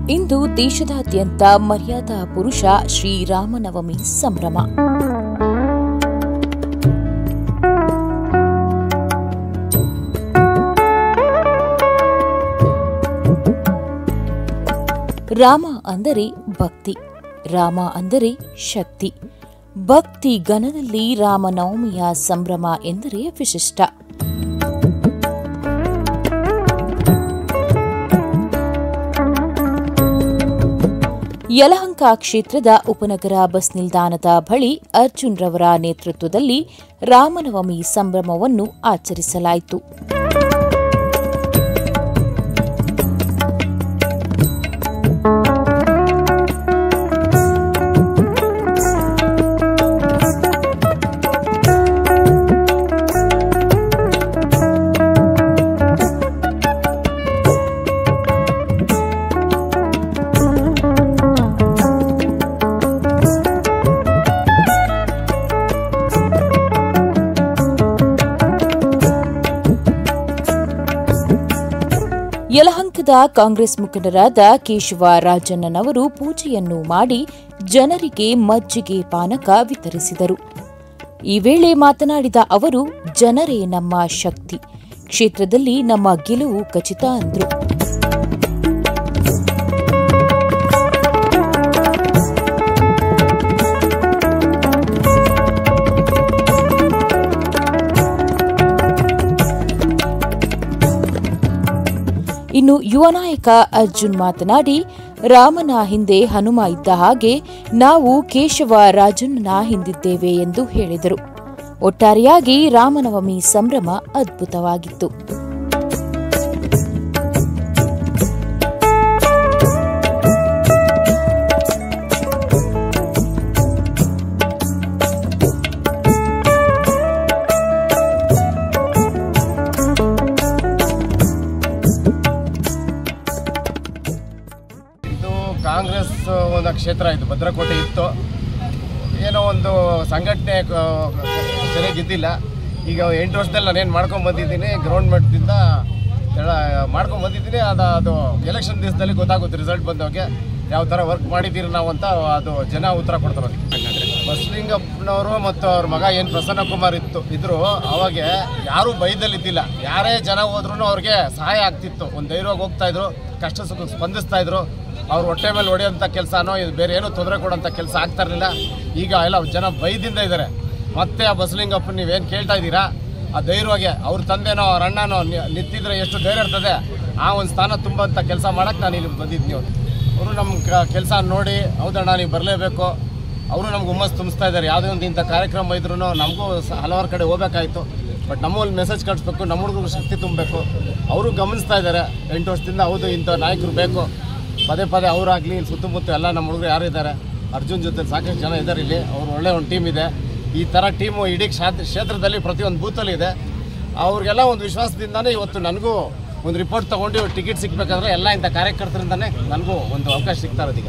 ಇಂದು ದೇಶದಾದ್ಯಂತ ಮರ್ಯಾದಾ ಪುರುಷ ಶ್ರೀರಾಮನವಮಿ ಸಂಭ್ರಮ ರಾಮ ಅಂದರೆ ಭಕ್ತಿ ರಾಮ ಅಂದರೆ ಶಕ್ತಿ ಭಕ್ತಿ ಗಣದಲ್ಲಿ ರಾಮನವಮಿಯ ಸಂಭ್ರಮ ಎಂದರೆ ವಿಶಿಷ್ಟ ಯಲಹಂಕ ಕ್ಷೇತ್ರದ ಉಪನಗರ ಬಸ್ ನಿಲ್ದಾಣದ ಬಳಿ ಅರ್ಜುನ್ ರವರ ನೇತೃತ್ವದಲ್ಲಿ ರಾಮನವಮಿ ಸಂಭ್ರಮವನ್ನು ಆಚರಿಸಲಾಯಿತು ಯಲಹಂಕದ ಕಾಂಗ್ರೆಸ್ ಮುಖಂಡರಾದ ಕೇಶವ ರಾಜಣ್ಣನವರು ಪೂಜೆಯನ್ನು ಮಾಡಿ ಜನರಿಗೆ ಮಜ್ಜಿಗೆ ಪಾನಕ ವಿತರಿಸಿದರು ಈ ವೇಳೆ ಮಾತನಾಡಿದ ಅವರು ಜನರೇ ನಮ್ಮ ಶಕ್ತಿ ಕ್ಷೇತ್ರದಲ್ಲಿ ನಮ್ಮ ಗೆಲುವು ಖಚಿತ ಅಂದ್ರು ಇನ್ನು ಯುವ ನಾಯಕ ಅರ್ಜುನ್ ಮಾತನಾಡಿ ರಾಮನ ಹಿಂದೆ ಹನುಮ ಇದ್ದ ಹಾಗೆ ನಾವು ಕೇಶವ ರಾಜಣ್ಣನ ಹಿಂದಿದ್ದೇವೆ ಎಂದು ಹೇಳಿದರು ಒಟ್ಟಾರೆಯಾಗಿ ರಾಮನವಮಿ ಸಂಭ್ರಮ ಅದ್ಭುತವಾಗಿತ್ತು ಇದು ಕಾಂಗ್ರೆಸ್ ಒಂದು ಕ್ಷೇತ್ರ ಇದು ಭದ್ರಕೋಟೆ ಇತ್ತು ಏನೋ ಒಂದು ಸಂಘಟನೆ ಸರಿಯಾಗಿದ್ದಿಲ್ಲ ಈಗ ಎಂಟು ವರ್ಷದಲ್ಲಿ ನಾನೇನು ಮಾಡ್ಕೊಂಡು ಬಂದಿದ್ದೀನಿ ಗೌರ್ಮೆಂಟ್ದಿಂದ ಮಾಡ್ಕೊಂಡು ಬಂದಿದ್ದೀನಿ ಅದು ಅದು ಎಲೆಕ್ಷನ್ ದಿವಸದಲ್ಲಿ ಗೊತ್ತಾಗುತ್ತೆ ರಿಸಲ್ಟ್ ಬಂದವಾಗ ಯಾವ ಥರ ವರ್ಕ್ ಮಾಡಿದ್ದೀರಿ ನಾವು ಅಂತ ಅದು ಜನ ಉತ್ತರ ಕೊಡ್ತಾರೆ ಅದಕ್ಕೆ ಬಸಲಿಂಗಪ್ಪನವರು ಮತ್ತು ಅವ್ರ ಮಗ ಏನು ಪ್ರಸನ್ನ ಕುಮಾರ್ ಇತ್ತು ಇದ್ರು ಅವಾಗ ಯಾರೂ ಭಯದಲ್ಲಿದ್ದಿಲ್ಲ ಯಾರೇ ಜನ ಹೋದ್ರೂ ಅವ್ರಿಗೆ ಸಹಾಯ ಆಗ್ತಿತ್ತು ಒಂದು ಧೈರ್ಯವಾಗಿ ಹೋಗ್ತಾ ಇದ್ರು ಕಷ್ಟ ಸುಖ ಸ್ಪಂದಿಸ್ತಾ ಇದ್ರು ಅವ್ರ ಹೊಟ್ಟೆ ಮೇಲೆ ಹೊಡೆಯೋಂಥ ಕೆಲಸನೋ ಇದು ಬೇರೆ ಏನೂ ತೊಂದರೆ ಕೊಡೋಂಥ ಕೆಲಸ ಆಗ್ತಾ ಇರಲಿಲ್ಲ ಈಗ ಎಲ್ಲ ಜನ ಭಯದಿಂದ ಇದ್ದಾರೆ ಮತ್ತೆ ಆ ಬಸಲಿಂಗಪ್ಪನ ನೀವೇನು ಕೇಳ್ತಾ ಇದ್ದೀರಾ ಆ ಧೈರ್ಯವಾಗಿ ಅವ್ರ ತಂದೆನೋ ಅವ್ರ ಅಣ್ಣನೋ ನಿ- ನಿಂತಿದ್ರೆ ಎಷ್ಟು ಧೈರ್ಯ ಇರ್ತದೆ ಆ ಒಂದು ಸ್ಥಾನ ತುಂಬಂಥ ಕೆಲಸ ಮಾಡಕ್ಕೆ ನಾನು ಇಲ್ಲಿ ಬಂದಿದ್ದೀನಿ ಅವರು ನಮ್ಮ ಕೆಲಸ ನೋಡಿ ಹೌದಣ್ಣ ನೀವು ಬರಲೇಬೇಕು ಅವರು ನಮ್ಗೆ ಹುಮ್ಮಸ್ ತುಂಬಿಸ್ತಾ ಇದ್ದಾರೆ ಯಾವುದೇ ಒಂದು ಇಂಥ ಕಾರ್ಯಕ್ರಮ ಇದ್ರೂ ನಮಗೂ ಸ- ಹಲವಾರು ಕಡೆ ಹೋಗ್ಬೇಕಾಯ್ತು ಬಟ್ ನಮ್ಮಲ್ಲಿ ಮೆಸೇಜ್ ಕಳಿಸ್ಬೇಕು ನಮ್ಮ ಹುಡುಗರು ಶಕ್ತಿ ತುಂಬಬೇಕು ಅವರು ಗಮನಿಸ್ತಾ ಇದ್ದಾರೆ ಎಂಟು ವರ್ಷದಿಂದ ಹೌದು ಇಂಥ ನಾಯಕರು ಬೇಕು ಪದೇ ಪದೇ ಅವರಾಗಲಿ ಇಲ್ಲಿ ಸುತ್ತಮುತ್ತ ಎಲ್ಲ ನಮ್ಮ ಹುಡುಗರು ಯಾರು ಇದ್ದಾರೆ ಅರ್ಜುನ್ ಜೊತೆ ಸಾಕಷ್ಟು ಜನ ಇದ್ದಾರೆ ಇಲ್ಲಿ ಅವ್ರು ಒಳ್ಳೆ ಒಂದು ಟೀಮ್ ಇದೆ ಈ ಥರ ಟೀಮು ಇಡೀ ಕ್ಷೇತ್ರ ಕ್ಷೇತ್ರದಲ್ಲಿ ಪ್ರತಿಯೊಂದು ಬೂತಲ್ಲಿ ಇದೆ ಅವ್ರಿಗೆಲ್ಲ ಒಂದು ವಿಶ್ವಾಸದಿಂದನೇ ಇವತ್ತು ನನಗೂ ಒಂದು ರಿಪೋರ್ಟ್ ತೊಗೊಂಡು ಟಿಕೆಟ್ ಸಿಗಬೇಕಾದ್ರೆ ಎಲ್ಲ ಇಂಥ ಕಾರ್ಯಕರ್ತರಿಂದನೇ ನನಗೂ ಒಂದು ಅವಕಾಶ ಸಿಗ್ತಾ ಇರೋದೀಗ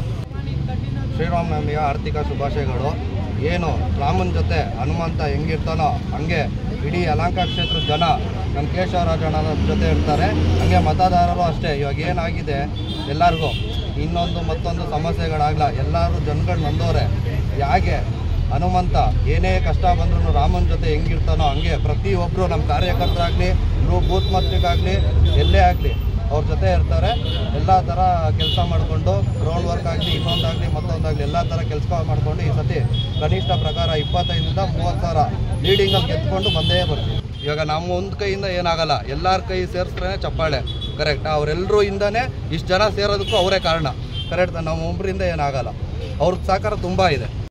ಶ್ರೀರಾಮನವಮಿಯ ಆರ್ಥಿಕ ಶುಭಾಶಯಗಳು ಏನು ರಾಮನ ಜೊತೆ ಹನುಮಂತ ಹೆಂಗಿರ್ತಾನೋ ಹಂಗೆ ಇಡೀ ಯಲಹಂಕ ಕ್ಷೇತ್ರದ ಜನ ನಮ್ಮ ಕೇಶವರಾಜಣ್ಣನ ಜೊತೆ ಇರ್ತಾರೆ ಹಂಗೆ ಮತದಾರರು ಅಷ್ಟೇ ಇವಾಗ ಏನಾಗಿದೆ ಎಲ್ಲರಿಗೂ ಇನ್ನೊಂದು ಮತ್ತೊಂದು ಸಮಸ್ಯೆಗಳಾಗಲ್ಲ ಎಲ್ಲರೂ ಜನಗಳು ನಂದೋರೆ ಯಾಕೆ ಹನುಮಂತ ಏನೇ ಕಷ್ಟ ಬಂದ್ರೂ ರಾಮನ ಜೊತೆ ಹೆಂಗಿರ್ತಾನೋ ಹಂಗೆ ಪ್ರತಿಯೊಬ್ಬರು ನಮ್ಮ ಕಾರ್ಯಕರ್ತರಾಗಲಿ ಬೂತ್ ಮಸ್ಟಿಗಾಗಲಿ ಎಲ್ಲೇ ಆಗಲಿ ಅವ್ರ ಜೊತೆ ಇರ್ತಾರೆ ಎಲ್ಲ ಥರ ಕೆಲಸ ಮಾಡಿಕೊಂಡು ಗ್ರೌಂಡ್ ವರ್ಕ್ ಆಗಲಿ ಇನ್ನೊಂದಾಗಲಿ ಮತ್ತೊಂದಾಗಲಿ ಎಲ್ಲ ಥರ ಕೆಲಸ ಮಾಡಿಕೊಂಡು ಈ ಸತಿ ಕನಿಷ್ಠ ಪ್ರಕಾರ ಇಪ್ಪತ್ತೈದರಿಂದ ಮೂವತ್ತು ಸಾವಿರ ಲೀಡಿಂಗಲ್ಲಿ ಗೆದ್ಕೊಂಡು ಬಂದೇ ಬರ್ತೀವಿ ಇವಾಗ ನಮ್ಮ ಒಂದು ಕೈಯಿಂದ ಏನಾಗಲ್ಲ ಎಲ್ಲರ ಕೈ ಸೇರಿಸ್ರೆ ಚಪ್ಪಾಳೆ ಕರೆಕ್ಟ್ ಅವರೆಲ್ಲರೂ ಇಂದನೇ ಇಷ್ಟು ಜನ ಸೇರೋದಕ್ಕೂ ಅವರೇ ಕಾರಣ ಕರೆಕ್ಟ್ ನಮ್ಮ ಒಬ್ಬರಿಂದ ಏನಾಗಲ್ಲ ಅವ್ರ ಸಹಕಾರ ತುಂಬ ಇದೆ